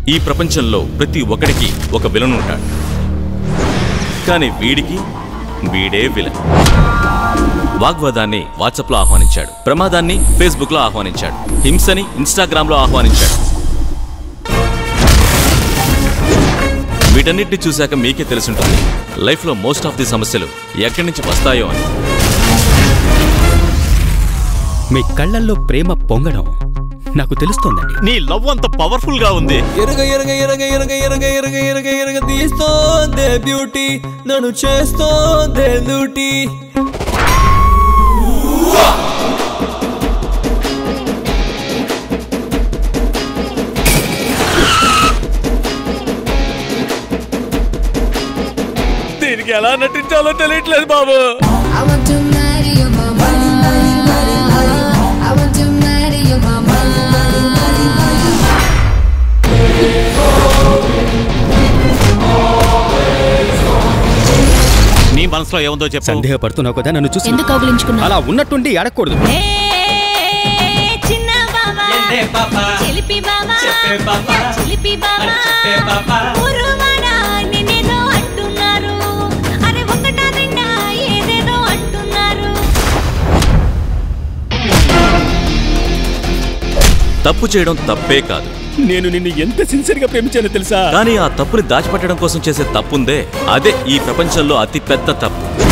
ఈ ప్రపంచంలో ప్రతి ఒక్కడికి ఒక విలన్ ఉంటాడు కానీ వీడికి వీడే విలన్ వాగ్వాదాన్ని వాట్సాప్లో ఆహ్వానించాడు ప్రమాదాన్ని ఫేస్బుక్లో ఆహ్వానించాడు హింసని ఇన్స్టాగ్రామ్లో ఆహ్వానించాడు వీటన్నిటిని చూశాక మీకే తెలుసుంటుంది లైఫ్లో మోస్ట్ ఆఫ్ ది సమస్యలు ఎక్కడి నుంచి వస్తాయో అని మీ కళ్ళల్లో ప్రేమ పొంగడం నాకు తెలుస్తోందండి నీ లవ్ అంత పవర్ఫుల్ గా ఉంది ఎరగ ఎరగ ఎరగ ఎరగ ఎరగ ఎరగ ఎరగ ఎరగ తీస్తోందే బ్యూటీ నన్ను చేస్తోందే లూటీ దీనికి ఎలా నటించాలో తెలియట్లేదు బాబు I want to marry your mama. I want to marry your mama. నీ మనసులో ఏముందో చెప్పు సందేహపడుతున్నావు కదా నన్ను చూసి ఎందుకు కౌగిలించుకున్నావు అలా ఉన్నట్టుండి అడగకూడదు చిన్న బాబా చిలిపి బాబా చిలిపి బాబా ఊరువాడా నిన్నేదో అంటున్నారు అరే ఒకటా రెండా ఏదేదో అంటున్నారు తప్పు చేయడం తప్పే కాదు నేను నిన్ను ఎంత సిన్సియర్ గా ప్రేమించానో తెలుసా కానీ ఆ తప్పుని దాచిపెట్టడం కోసం చేసే తప్పుందే అదే ఈ ప్రపంచంలో అతి పెద్ద తప్పు